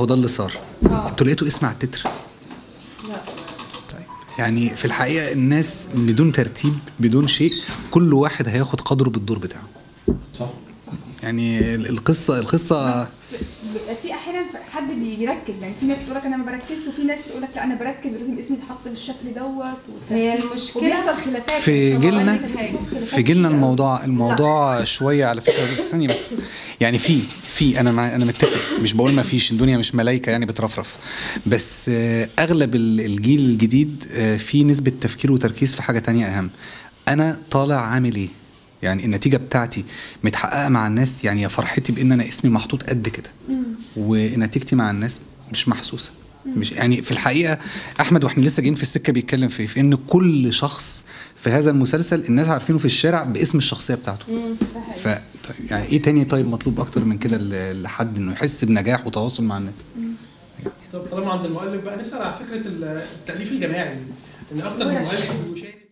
اهو ده اللي صار آه. انتوا لقيتوا اسم على التتر لا يعني في الحقيقه الناس بدون ترتيب بدون شيء كل واحد هياخد قدره بالدور بتاعه صح يعني ال- القصه القصه بس بيبقى في احيانا حد بيركز يعني في ناس تقول لك انا ما بركزش وفي ناس تقول لك لا انا بركز ولازم اسمي يتحط بالشكل دوت هي المشكلة وبيحصل خلافات في طبعاً جيلنا بنشوف خلافات في جيلنا كتير. الموضوع الموضوع شويه على فكره بس ثانيه بس يعني في في انا مع انا متفق مش بقول ما فيش الدنيا مش ملايكه يعني بترفرف بس آه، اغلب ال- الجيل الجديد آه، في نسبه تفكير وتركيز في حاجه تانية اهم انا طالع عامل ايه يعني النتيجه بتاعتي متحققه مع الناس يعني يا فرحتي بان انا اسمي محطوط قد كده ونتيجتي مع الناس مش محسوسه مش يعني في الحقيقه احمد واحنا لسه جايين في السكه بيتكلم في في ان كل شخص في هذا المسلسل الناس عارفينه في الشارع باسم الشخصيه بتاعته ف طيب يعني ايه تاني طيب مطلوب اكتر من كده ل- لحد انه يحس بنجاح وتواصل مع الناس طب طالما عند المؤلف بقى نسال على فكره التاليف الجماعي ان اكتر من مؤلف بيشارك